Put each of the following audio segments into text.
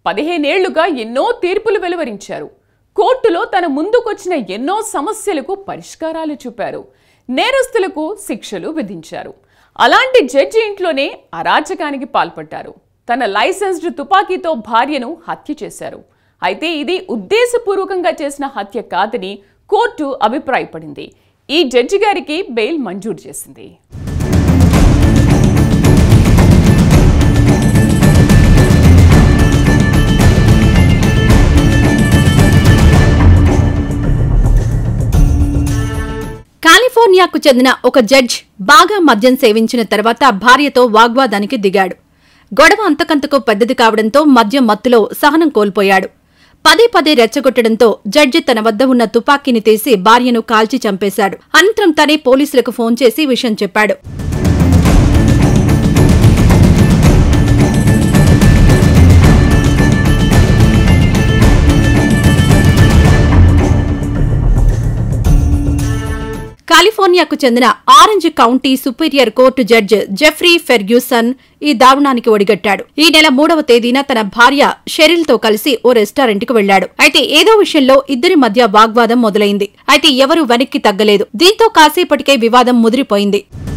పదిహేనేళ్లుగా ఎన్నో తీర్పులు వెలువరించారు కోర్టులో తన ముందుకొచ్చిన ఎన్నో సమస్యలకు పరిష్కారాలు చూపారు నేరస్తులకు శిక్షలు విధించారు అలాంటి జడ్జి ఇంట్లోనే అరాచకానికి పాల్పడ్డారు తన లైసెన్స్డ్ తుపాకీతో భార్యను హత్య చేశారు అయితే ఇది ఉద్దేశపూర్వకంగా చేసిన హత్య కాదని కోర్టు అభిప్రాయపడింది ఈ జడ్జి గారికి బెయిల్ మంజూరు చేసింది కాలిఫోర్నియాకు చెందిన ఒక జడ్జ్ బాగా మద్యం సేవించిన తర్వాత భార్యతో వాగ్వాదానికి దిగాడు గొడవ అంతకంతకు పెద్దది కావడంతో మద్యం మత్తులో సహనం కోల్పోయాడు పదే పదే రెచ్చగొట్టడంతో జడ్జి తన వద్ద ఉన్న తుపాకీని తీసి భార్యను కాల్చి చంపేశాడు అనంతరం తనే పోలీసులకు ఫోన్ చేసి విషయం చెప్పాడు కాలిఫోర్నియాకు చెందిన Orange County superior court judge Jeffrey Ferguson ఈ దారుణానికి ఒడిగట్టాడు ఈ నెల మూడవ తేదీన తన భార్య షెరిల్ తో కలిసి ఓ రెస్టారెంట్ కు వెళ్లాడు అయితే ఏదో విషయంలో ఇద్దరి మధ్య వాగ్వాదం మొదలైంది అయితే ఎవరూ వెనక్కి తగ్గలేదు దీంతో కాసేపటికే వివాదం ముదిరిపోయింది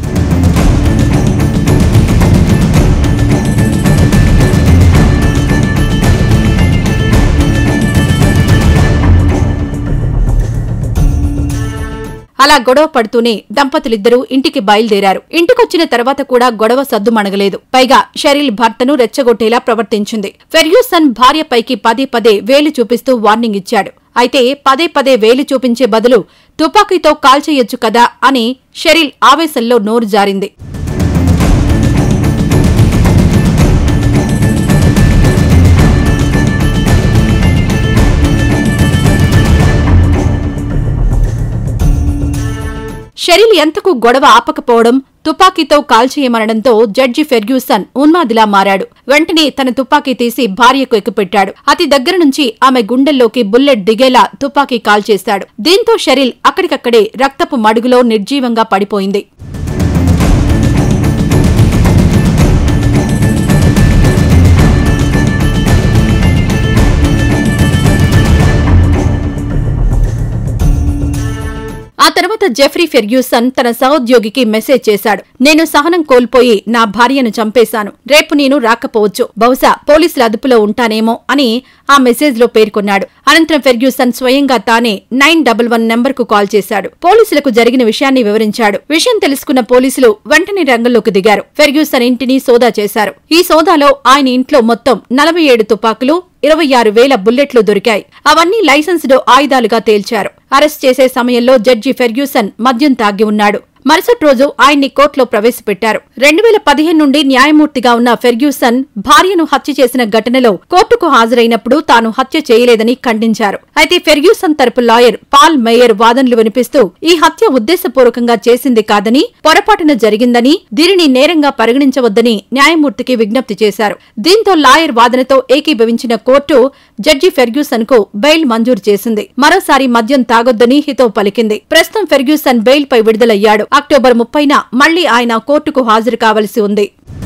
అలా గొడవ పడుతూనే దంపతులిద్దరూ ఇంటికి బయలుదేరారు ఇంటికొచ్చిన తర్వాత కూడా గొడవ సద్దు మణగలేదు పైగా షెరిల్ భర్తను రెచ్చగొట్టేలా ప్రవర్తించింది ఫెర్యూసన్ భార్యపైకి పదే పదే వేలు చూపిస్తూ వార్నింగ్ ఇచ్చాడు అయితే పదే పదే వేలు చూపించే బదులు తుపాకీతో కాల్చేయొచ్చు కదా అని షెరిల్ ఆవేశంలో నోరు జారింది షెరిల్ ఎంతకు గొడవ ఆపకపోవడం తుపాకీతో కాల్చేయమనడంతో జడ్జి ఫెర్గ్యూసన్ ఉన్మాదిలా మారాడు వెంటనే తన తుపాకీ తీసి భార్యకు ఎక్కుపెట్టాడు అతి దగ్గర నుంచి ఆమె గుండెల్లోకి బుల్లెట్ దిగేలా తుపాకీ కాల్చేశాడు దీంతో షెరిల్ అక్కడికక్కడే రక్తపు మడుగులో నిర్జీవంగా పడిపోయింది ఆ తర్వాత జెఫ్రీ ఫెర్గ్యూసన్ తన సహోద్యోగికి మెసేజ్ చేశాడు నేను సహనం కోల్పోయి నా భార్యను చంపేశాను రేపు నేను రాకపోవచ్చు బహుశా పోలీసుల అదుపులో ఉంటానేమో అని ఆ మెసేజ్ లో పేర్కొన్నాడు అనంతరం ఫెర్గ్యూసన్ స్వయంగా తానే నైన్ డబల్ వన్ నెంబర్ కు కాల్ చేశాడు పోలీసులకు జరిగిన విషయాన్ని వివరించాడు విషయం తెలుసుకున్న పోలీసులు వెంటనే రంగంలోకి దిగారు ఫెర్గ్యూసన్ ఇంటిని సోదా చేశారు ఈ సోదాలో ఆయన ఇంట్లో మొత్తం నలభై ఏడు తుపాకులు ఇరవై ఆరు వేల బుల్లెట్లు దొరికాయి అవన్నీ లైసెన్స్డ్ ఆయుధాలుగా తేల్చారు అరెస్ట్ చేసే సమయంలో జడ్జి ఫెర్గ్యూసన్ మద్యం తాగి ఉన్నాడు మరుసటి రోజు ఆయన్ని కోర్టులో ప్రవేశపెట్టారు రెండు వేల పదిహేను నుండి న్యాయమూర్తిగా ఉన్న ఫెర్గ్యూసన్ భార్యను హత్య చేసిన ఘటనలో కోర్టుకు హాజరైనప్పుడు తాను హత్య చేయలేదని ఖండించారు అయితే ఫెర్గ్యూసన్ తరపు లాయర్ పాల్ మేయర్ వాదనలు వినిపిస్తూ ఈ హత్య ఉద్దేశపూర్వకంగా చేసింది కాదని పొరపాటున జరిగిందని దీనిని నేరంగా పరిగణించవద్దని న్యాయమూర్తికి విజ్ఞప్తి చేశారు దీంతో లాయర్ వాదనతో ఏకీభవించిన కోర్టు జడ్జి ఫెర్గ్యూసన్ కు బెయిల్ మంజూరు చేసింది మరోసారి మద్యం తాగొద్దని హితో పలికింది ప్రస్తుతం ఫెర్గ్యూసన్ బెయిల్ పై విడుదలయ్యాడు అక్టోబర్ ముప్పైన మళ్లీ ఆయన కోర్టుకు హాజరు కావలసి ఉంది